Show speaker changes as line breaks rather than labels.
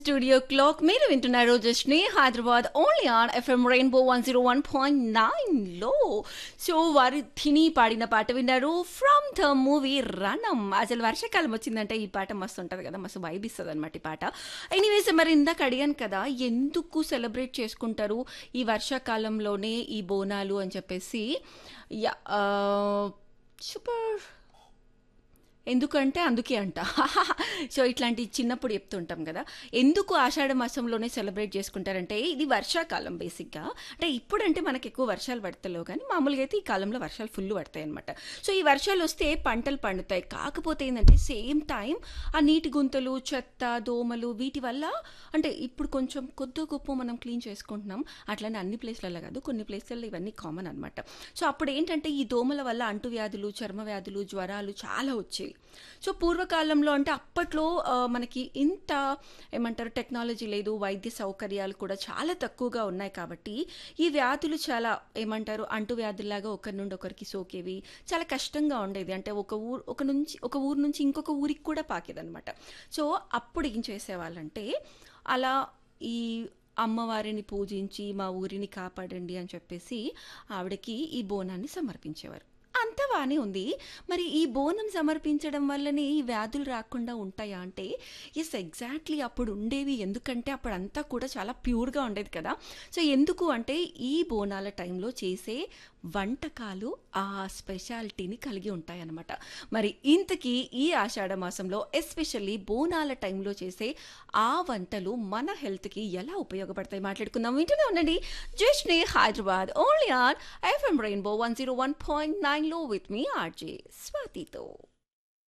studio clock మీరు వింటున్నారు జస్ట్ని Hyderabad only on FM rainbow one zero one point నైన్లో సో వారు తిని పాడిన పాట విన్నారు ఫ్రమ్ ద మూవీ రణం అసలు వర్షాకాలం వచ్చిందంటే ఈ పాట మస్తు ఉంటుంది కదా మస్తు వైబ్ ఇస్తుంది అనమాట ఈ పాట ఎనీవేస్ మరి ఇందాక అడిగాను కదా ఎందుకు సెలబ్రేట్ చేసుకుంటారు ఈ వర్షాకాలంలోనే ఈ బోనాలు అని చెప్పేసి యా సూపర్ ఎందుకంటే అందుకే అంట సో ఇట్లాంటి చిన్నప్పుడు చెప్తుంటాం కదా ఎందుకు ఆషాఢ మాసంలోనే సెలబ్రేట్ చేసుకుంటారంటే ఇది వర్షాకాలం బేసిక్గా అంటే ఇప్పుడంటే మనకి ఎక్కువ వర్షాలు పడతలేవు కానీ మామూలుగా అయితే ఈ కాలంలో వర్షాలు ఫుల్ పడతాయి అనమాట సో ఈ వర్షాలు వస్తే పంటలు పండుతాయి కాకపోతే ఏంటంటే సేమ్ టైం ఆ నీటి గుంతలు చెత్త దోమలు వీటి వల్ల అంటే ఇప్పుడు కొంచెం కొద్ది గొప్ప మనం క్లీన్ చేసుకుంటున్నాం అట్లనే అన్ని ప్లేస్లలో కాదు కొన్ని ప్లేస్లలో ఇవన్నీ కామన్ అనమాట సో అప్పుడు ఏంటంటే ఈ దోమల వల్ల అంటువ్యాధులు చర్మ వ్యాధులు జ్వరాలు చాలా వచ్చేవి సో పూర్వకాలంలో అంటే అప్పట్లో ఆ, మనకి ఇంత ఏమంటారు టెక్నాలజీ లేదు వైద్య సౌకర్యాలు కూడా చాలా తక్కువగా ఉన్నాయి కాబట్టి ఈ వ్యాధులు చాలా ఏమంటారు అంటువ్యాధుల్లాగా ఒకరి నుండి ఒకరికి సోకేవి చాలా కష్టంగా ఉండేది అంటే ఒక ఊరు ఒక నుంచి ఒక ఊరు నుంచి ఇంకొక ఊరికి కూడా పాకేదనమాట సో అప్పుడు ఏం చేసేవాళ్ళంటే అలా ఈ అమ్మవారిని పూజించి మా ఊరిని కాపాడండి అని చెప్పేసి ఆవిడకి ఈ బోనాన్ని సమర్పించేవారు అంత బాగానే ఉంది మరి ఈ బోనం సమర్పించడం వల్లనే ఈ వ్యాధులు రాకుండా ఉంటాయా అంటే ఎస్ ఎగ్జాక్ట్లీ అప్పుడు ఉండేవి ఎందుకంటే అప్పుడు అంతా కూడా చాలా ప్యూర్గా ఉండేది కదా సో ఎందుకు అంటే ఈ బోనాల టైంలో చేసే వంటకాలు ఆ స్పెషాలిటీని కలిగి ఉంటాయన్నమాట మరి ఇంతకీ ఈ ఆషాఢ మాసంలో ఎస్పెషల్లీ బోనాల టైంలో చేసే ఆ వంటలు మన హెల్త్కి ఎలా ఉపయోగపడతాయి మాట్లాడుకుందాం వింటూనే ఉండండి జస్ట్ని Hyderabad only on FM rainbow one zero one point నైన్లో విత్ మీ ఆర్జే స్వాతితో